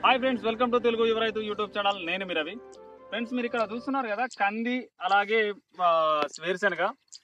hi friends welcome to Telugu యువ రైతు YouTube channel నేను మీ రవి ఫ్రెండ్స్ మీరు ఇక్కడ చూస్తున్నారు కదా కంది అలాగే ఆ, వేరుశెనగ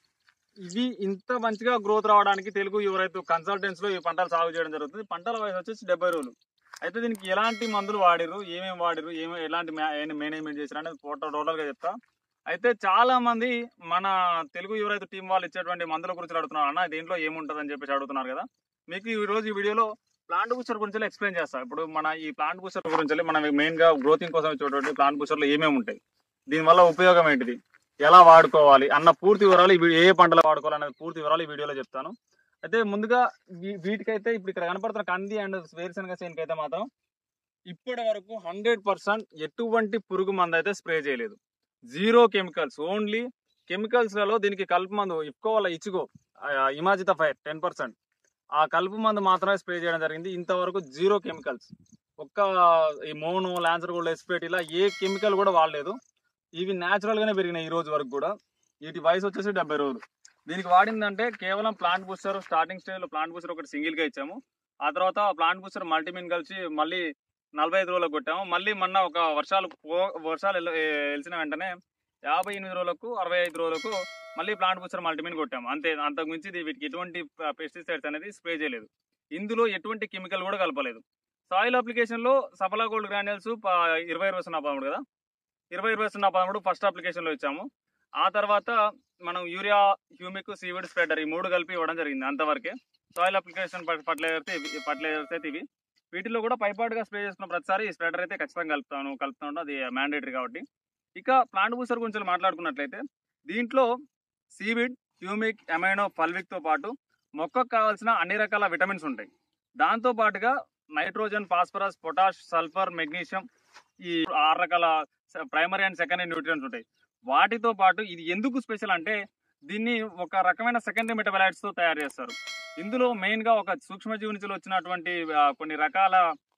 ఇవి ఇంత మంచిగా గ్రోత్ రావడానికి తెలుగు యువ రైతు కన్సల్టెంట్స్ లో ఈ పంటలు సాగు చేయడం జరుగుతుంది పంటల వయసు వచ్చేసి డెబ్బై రోజులు అయితే దీనికి ఎలాంటి మందులు వాడిరు ఏమేమి వాడిరు ఏమి ఎలాంటి మేనేజ్మెంట్ చేశారు అనేది టోటల్ గా చెప్తా అయితే చాలా మంది మన తెలుగు యువ రైతు టీం వాళ్ళు ఇచ్చేటువంటి మందుల గురించి అడుగుతున్నారు అన్న దీంట్లో ఏముంటది అని చెప్పేసి అడుగుతున్నారు కదా మీకు ఈ రోజు ఈ వీడియోలో ప్లాంట్ బూస్టర్ గురించి ఎక్స్ప్లెయిన్ చేస్తా ఇప్పుడు మన ఈ ప్లాంట్ బూస్టర్ గురించి మనం మెయిన్ గా గ్రోతింగ్ కోసం ఇచ్చేటువంటి ప్లాంట్ బూస్టర్ లో ఏమేమి ఉంటాయి దీనివల్ల ఉపయోగం ఏంటిది ఎలా వాడుకోవాలి అన్న పూర్తి వివరాలు ఈ వీ- ఏ ఏ పంటలు వాడుకోవాలి అనేది పూర్తి వివరాలు ఈ వీడియోలో చెప్తాను అయితే ముందుగా వీ- వీటికైతే ఇప్పుడు ఇక్కడ కనపడుతున్న కంది అండ్ వేరుశనగ చేనుకి అయితే మాత్రం ఇప్పటి వరకు హండ్రెడ్ పర్సెంట్ ఎటువంటి పురుగు మందు అయితే స్ప్రే చేయలేదు జీరో కెమికల్స్ ఓన్లీ కెమికల్స్ లలో దీనికి కలుపు మందు ఇఫ్కో వల్ల ఇచ్చిగో ఇమాజిత ఫైర్ టెన్ పర్సెంట్ ఆ కలుపు మందు మాత్రమే స్ప్రే చేయడం జరిగింది ఇంతవరకు జీరో కెమికల్స్ ఒక్క ఈ మోను లాన్సర్ గోల్డ్ ఎస్పేట్ ఇలా ఏ కెమికల్ కూడా వాడలేదు ఇవి న్యాచురల్ గానే పెరిగినాయి ఈ రోజు వరకు కూడా వీటి వయసు వచ్చేసి డెబ్బై రోజులు దీనికి వాడిందంటే కేవలం ప్లాంట్ బూస్టర్ స్టార్టింగ్ స్టేజ్ లో ప్లాంట్ బూస్టర్ ఒకటి సింగిల్ గా ఇచ్చాము ఆ తర్వాత ప్లాంట్ బూస్టర్ మల్టీమిన్ కలిసి మళ్ళీ నలభై ఐదు రోజులకు కొట్టాము మళ్ళీ మొన్న ఒక వర్షాలు పో- వర్షాలు వెల్- వెలిసిన వెంటనే యాభై ఎనిమిది రోజులకు అరవై ఐదు రోజులకు మళ్ళీ ప్లాంట్ బూస్టర్ మల్టీమిన్ కొట్టాము అంతే అంతకు మించి ఇది వీటికి ఎటువంటి పెస్టిసైడ్స్ అనేది స్ప్రే చేయలేదు ఇందులో ఎటువంటి కెమికల్ కూడా కలపలేదు సాయిల్ అప్లికేషన్ లో సఫలా గోల్డ్ గ్రాన్యూల్స్ ఇరవై ఇరవై సున్నా పదమూడు కదా ఇరవై ఇరవై సున్నా పదమూడు ఫస్ట్ అప్లికేషన్ లో ఇచ్చాము ఆ తర్వాత మనం యూరియా హ్యూమిక్ సీవిడ్ స్ప్రెడర్ ఈ మూడు కలిపి ఇవ్వడం జరిగింది అంతవరకే సాయిల్ అప్లికేషన్ ఫర్టిలైజర్స్ ఫర్టిలైజర్స్ అయితే ఇవి వీటిలో కూడా పైపాటుగా స్ప్రే చేసుకున్న ప్రతిసారి ఈ స్ప్రెడర్ అయితే ఖచ్చితంగా కలుపుతాను కలుపుతాను అది మ్యాండేటరీ కాబట్టి ఇక ప్లాంట్ బూస్టర్ గురించి మాట్లాడుకున్నట్లయితే దీంట్లో సీవిడ్ హ్యూమిక్ ఎమైనో ఫల్విక్ తో పాటు మొక్కకు కావాల్సిన అన్ని రకాల విటమిన్స్ ఉంటాయి దాంతో పాటుగా nitrogen phosphorus potash sulphur magnesium ఈ ఆరు రకాల ప్రైమరీ అండ్ సెకండరీ న్యూట్రియన్స్ ఉంటాయి వాటితో పాటు ఇది ఎందుకు స్పెషల్ అంటే దీన్ని ఒక రకమైన సెకండరీ మెటబలైట్స్ తో తయారు చేస్తారు ఇందులో మెయిన్ గా ఒక సూక్ష్మజీవి నుంచి వచ్చినటువంటి ఆ, కొన్ని రకాల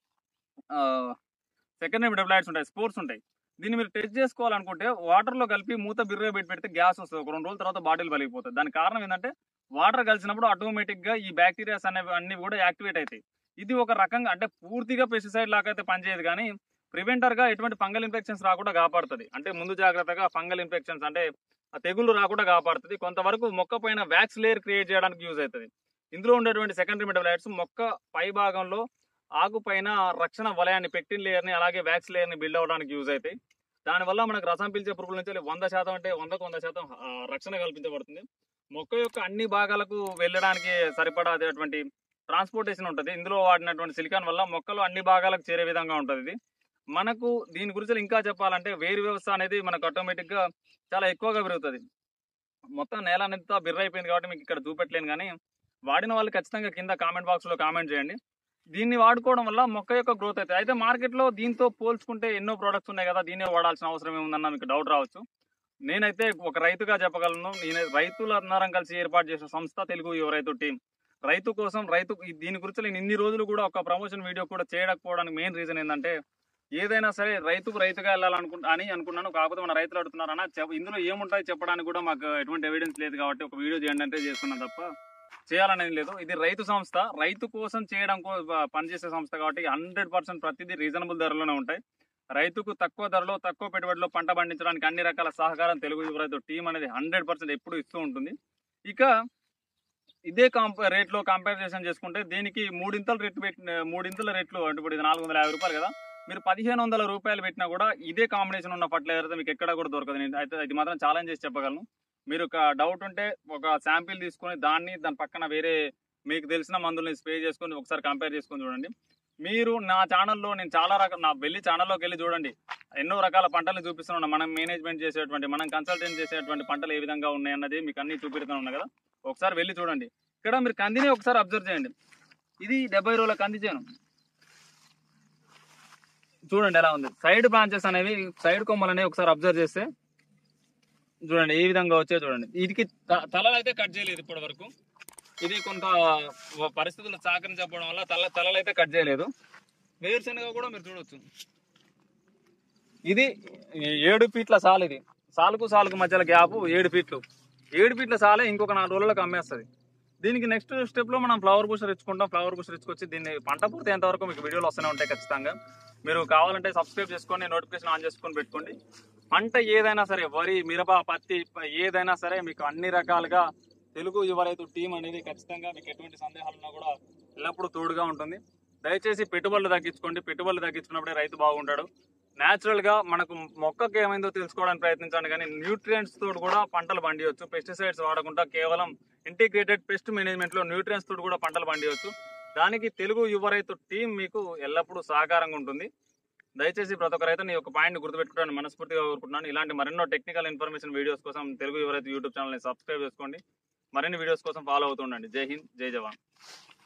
సెకండరీ మెటబలైట్స్ ఉంటాయి స్పోర్ట్స్ ఉంటాయి దీన్ని మీరు టెస్ట్ చేసుకోవాలనుకుంటే వాటర్ లో కలిపి మూత బిర్ర పెట్టి పెడితే గ్యాస్ వస్తుంది ఒక రెండు రోజుల తర్వాత బాటిల్ పలిగిపోతుంది దానికి కారణం ఏంటంటే వాటర్ కలిసినప్పుడు ఆటోమేటిక్ గా ఈ బ్యాక్టీరియాస్ అనేవి అన్ని కూడా యాక్టివేట్ అవుతాయి ఇది ఒక రకంగా అంటే పూర్తిగా పెస్టిసైడ్ లాగా అయితే పనిచేయదు కానీ ప్రివెంటర్ గా ఎటువంటి ఫంగల్ ఇన్ఫెక్షన్స్ రాకుండా కాపాడుతుంది అంటే ముందు జాగ్రత్తగా ఫంగల్ ఇన్ఫెక్షన్స్ అంటే ఆ తెగుళ్ళు రాకుండా కాపాడుతుంది కొంతవరకు మొక్క పైన వ్యాక్స్ లేయర్ క్రియేట్ చేయడానికి యూజ్ అవుతుంది ఇందులో ఉండేటువంటి సెకండరీ మెటబలైట్స్ మొక్క పై భాగంలో ఆకు పైన రక్షణ వలయాన్ని పెక్టిన్ లేయర్ ని అలాగే వ్యాక్స్ లేయర్ ని బిల్డ్ అవడానికి యూజ్ అవుతాయి దానివల్ల మనకు రసం పీల్చే పురుగుల నుంచి వంద శాతం అంటే వందకు వంద శాతం ఆ, రక్షణ కల్పించబడుతుంది మొక్క యొక్క అన్ని భాగాలకు వెళ్ళడానికి సరిపడాటువంటి ట్రాన్స్పోర్టేషన్ ఉంటుంది ఇందులో వాడినటువంటి సిలికాన్ వల్ల మొక్కలు అన్ని భాగాలకు చేరే విధంగా ఉంటుంది ఇది మనకు దీని గురించి ఇంకా చెప్పాలంటే వేరు వ్యవస్థ అనేది మనకు ఆటోమేటిక్ గా చాలా ఎక్కువగా పెరుగుతుంది మొత్తం నేల అంతా బిర్ర అయిపోయింది కాబట్టి మీకు ఇక్కడ చూపెట్టలేను కానీ వాడిన వాళ్ళు ఖచ్చితంగా కింద కామెంట్ బాక్స్ లో కామెంట్ చేయండి దీన్ని వాడుకోవడం వల్ల మొక్క యొక్క గ్రోత్ అవుతుంది అయితే మార్కెట్ లో దీంతో పోల్చుకుంటే ఎన్నో ప్రొడక్ట్స్ ఉన్నాయి కదా దీన్నే వాడాల్సిన అవసరం ఏముందన్న మీకు డౌట్ రావచ్చు నేనైతే ఒక రైతుగా చెప్పగలను నేను రైతుల అందరం కలిసి ఏర్పాటు చేసిన సంస్థ తెలుగు యువ రైతు టీం రైతు కోసం రైతు ఈ- దీని గురించి నేను ఇన్ని రోజులు కూడా ఒక ప్రమోషన్ వీడియో కూడా చేయకపోవడానికి మెయిన్ రీజన్ ఏంటంటే ఏదైనా సరే రైతుకు రైతుగా వెళ్ళాలనుకుంటా అని అనుకున్నాను కాకపోతే మన రైతులు అడుగుతున్నారన్న చెప్- ఇందులో ఏముంటాయి చెప్పడానికి కూడా మాకు ఎటువంటి ఎవిడెన్స్ లేదు కాబట్టి ఒక వీడియో చేయండి అంటే చేస్తున్నాను తప్ప చేయాలనేది లేదు ఇది రైతు సంస్థ రైతు కోసం చేయడం కో- పనిచేసే సంస్థ కాబట్టి హండ్రెడ్ పర్సెంట్ ప్రతిదీ రీజనబుల్ ధరలోనే ఉంటాయి రైతుకు తక్కువ ధరలో తక్కువ పెట్టుబడిలో పంట పండించడానికి అన్ని రకాల సహకారం తెలుగు యువ రైతు టీం అనేది హండ్రెడ్ పర్సెంట్ ఎప్పుడు ఇస్తూ ఉంటుంది ఇక ఇదే కాంప రేట్లో కంపారిజన్ చేసుకుంటే దీనికి మూడింతల రేట్లు పెట్టిన మూడింతల రేట్లు అంటే ఇప్పుడు ఇది నాలుగు వందల యాభై రూపాయలు కదా మీరు పదిహేను వందల రూపాయలు పెట్టినా కూడా ఇదే కాంబినేషన్ ఉన్న ఫర్టిలైజర్ అయితే మీకు ఎక్కడ కూడా దొరకదు నేను అయితే ఇది మాత్రం ఛాలెంజ్ చేసి చెప్పగలను మీరు ఒక డౌట్ ఉంటే ఒక శాంపిల్ తీసుకొని దాన్ని దాని పక్కన వేరే మీకు తెలిసిన మందుల్ని స్ప్రే చేసుకొని ఒకసారి కంపేర్ చేసుకొని చూడండి మీరు నా ఛానల్లో నేను చాలా రకాల నా వెళ్ళి ఛానల్లోకి వెళ్ళి చూడండి ఎన్నో రకాల పంటలు చూపిస్తున్నాను మనం మేనేజ్మెంట్ చేసేటువంటి మనం కన్సల్టెంట్ చేసేటువంటి పంటలు ఏ విధంగా ఉన్నాయి అన్నది మీకు అన్ని చూపిస్తున్నాను ఉన్నా కదా ఒకసారి వెళ్ళి చూడండి ఇక్కడ మీరు కందిని ఒకసారి అబ్జర్వ్ చేయండి ఇది డెబ్బై రోజుల కంది చేను చూడండి ఎలా ఉంది సైడ్ బ్రాంచెస్ అనేవి సైడ్ కొమ్మలు అనేవి ఒకసారి అబ్జర్వ్ చేస్తే చూడండి ఏ విధంగా వచ్చాయో చూడండి వీటికి త- తలలు అయితే కట్ చేయలేదు ఇప్పటి వరకు ఇది కొంత పరిస్థితులు సహకరించకపోవడం వల్ల తల తలలు అయితే కట్ చేయలేదు వేరుశనగ కూడా మీరు చూడొచ్చు ఇది ఏడు ఫీట్ల సాల్ ఇది సాలుకు సాలుకు మధ్యలో గ్యాప్ ఏడు ఫీట్లు ఏడు ఫీట్ల సాలే ఇంకొక నాలుగు రోజులకు అమ్మేస్తుంది దీనికి నెక్స్ట్ స్టెప్ లో మనం ఫ్లవర్ బూస్టర్ ఇచ్చుకుంటాం ఫ్లవర్ బూస్టర్ ఇచ్చుకొచ్చి దీన్ని పంట పూర్తయ్యేంత వరకు మీకు వీడియోలు వస్తూనే ఉంటాయి ఖచ్చితంగా మీరు కావాలంటే సబ్స్క్రైబ్ చేసుకొని నోటిఫికేషన్ ఆన్ చేసుకొని పెట్టుకోండి పంట ఏదైనా సరే వరి మిరప పత్తి ప- ఏదైనా సరే మీకు అన్ని రకాలుగా తెలుగు యువ రైతు టీం అనేది ఖచ్చితంగా మీకు ఎటువంటి సందేహాలు ఉన్నా కూడా ఎల్లప్పుడూ తోడుగా ఉంటుంది దయచేసి పెట్టుబడులు తగ్గించుకోండి పెట్టుబడులు తగ్గించుకున్నప్పుడే రైతు బాగుంటాడు న్యాచురల్ గా మనకు మొక్కకి ఏమైందో తెలుసుకోవడానికి ప్రయత్నించండి కానీ న్యూట్రియంట్స్ తోటి కూడా పంటలు పండియొచ్చు పెస్టిసైడ్స్ వాడకుండా కేవలం ఇంటిగ్రేటెడ్ పెస్ట్ మేనేజ్మెంట్ లో న్యూట్రియంట్స్ తోటి కూడా పంటలు పండియొచ్చు దానికి తెలుగు యువ రైతు టీం మీకు ఎల్లప్పుడూ సహకారంగా ఉంటుంది దయచేసి ప్రతి ఒక్క రైతు ఈ యొక్క పాయింట్ గుర్తుపెట్టుకోవడానికి మనస్ఫూర్తిగా కోరుకుంటున్నాను ఇలాంటి మరెన్నో టెక్నికల్ ఇన్ఫర్మేషన్ వీడియోస్ కోసం తెలుగు యువ రైతు యూట్యూబ్ ఛానల్ని సబ్స్క్రైబ్ చేసుకోండి మరిన్ని వీడియోస్ కోసం ఫాలో అవుతుండండి జై హింద్ జై జవాన్